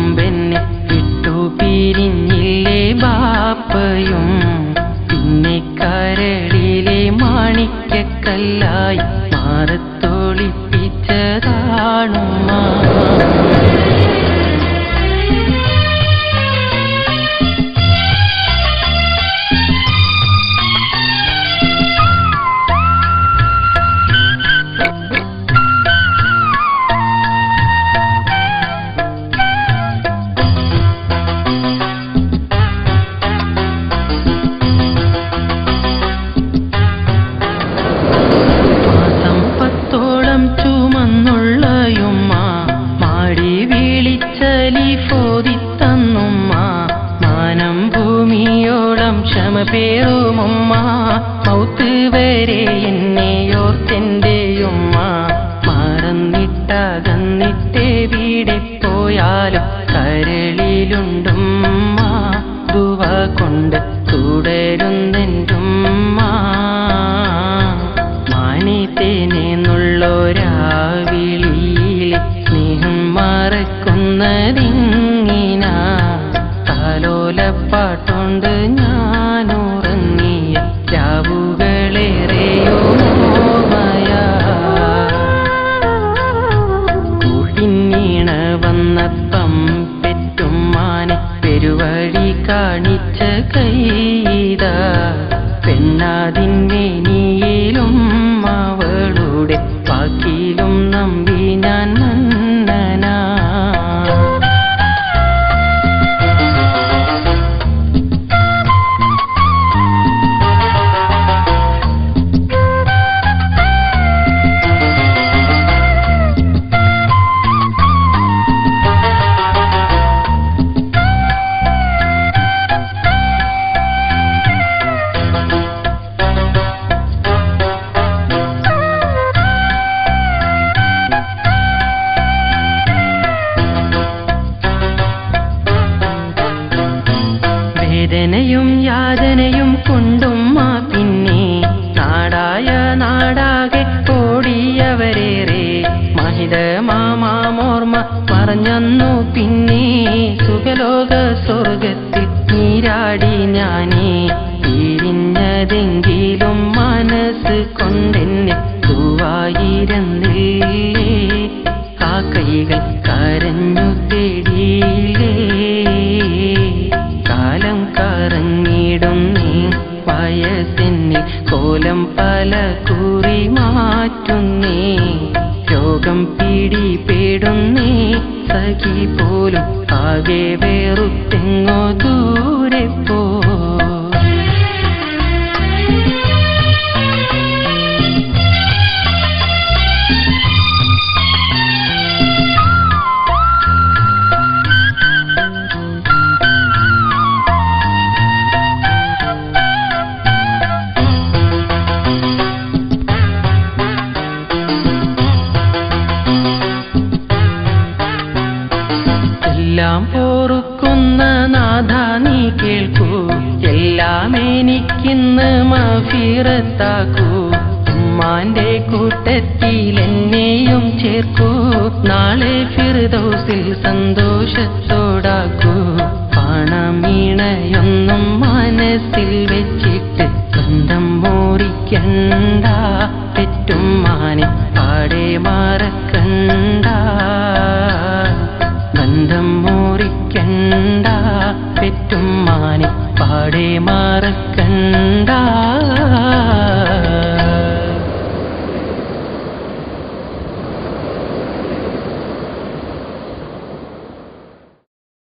മുമ്പെന്നെ വിട്ടു പിരിഞ്ഞില്ലേ ബാപ്പയും പിന്നെ കരളിലെ മാണിക്കക്കല്ലായി മാറത്തൊളിപ്പിച്ചതാണുമ്മ മാസം പത്തോളം ചുമന്നുള്ളയുമ്മ മാടി വിളിച്ചലി ഫോതിത്തന്നുമ്മ മാനം ഭൂമിയോളം ക്ഷമ പേറുമുമ്മ മൗത്ത് വരെ എന്നെയോർത്തെന്റെയുമ്മ മറന്നിട്ടകന്നിട്ടേ വീടെ പോയാലും കരളിലുണ്ടുമ്മ ദുവ കൊണ്ട് തുടരുന്നെന്റുമ്മ മാനിത്തേനെന്നുള്ളൊരാവിളിയിലെ സ്നേഹം മറക്കുന്നതിങ്ങിന താലോലപ്പാട്ടുണ്ട് ഞാൻ ഉറങ്ങിയ രാവുകളേറെയോ മോഹമയാ കൂട്ടിനീണ വന്നപ്പം പെറ്റുമ്മാനെ പെരുവഴി കാണിച്ച കൈത പെണ്ണാതിന്മേനിയിലും അവളുടെ വാക്കിലും നമ്പി ഞാൻ നന്നനാ വേദനയും യാതനയും കൊണ്ടുമ്മ പിന്നെ നാടായ നാടാകെ ഓടിയവരേറെ മഹിത മാമാമോർമ്മ പറഞ്ഞന്നു പിന്നെ സുഖലോക സ്വർഗത്തിൽ നീരാടി ഞാനേ പിരിഞ്ഞതെങ്കിലും മനസ്സ് കൊണ്ടെന്നെ തൂവായിരുന്നില്ലേ ആ കൈകൾ കരഞ്ഞു തേടിയില്ലേ കാലം കറങ്ങിടുന്നേ വയസ്സിന്നിൽ കോലം പല കുറി മാറ്റുന്നേ രോഗം പിടിപെടുന്നേ സഖി പോലും ആകെ വേറുത്തെങ്ങോ ദൂരെ പോ എല്ലാം പോറുക്കുന്ന നാഥ നീ കേൾക്കൂ എല്ലാം എനിക്കിന്ന് മഫീറത്താക്കൂ ഉമ്മാന്റെ കൂട്ടത്തിൽ എന്നെയും ചേർക്കൂ നാളെ ഫിർദൗസിൽ സന്തോഷത്തോടാക്കൂ പണമീണയൊന്നും മനസ്സിൽ വെച്ചിട്ട് ബന്ധം മോറിക്കണ്ട പെറ്റുമ്മാനെ പാടെ മറക്കണ്ട ബന്ധം മോറിക്കണ്ട പെറ്റുമ്മാനെ പാടെ മറക്കണ്ട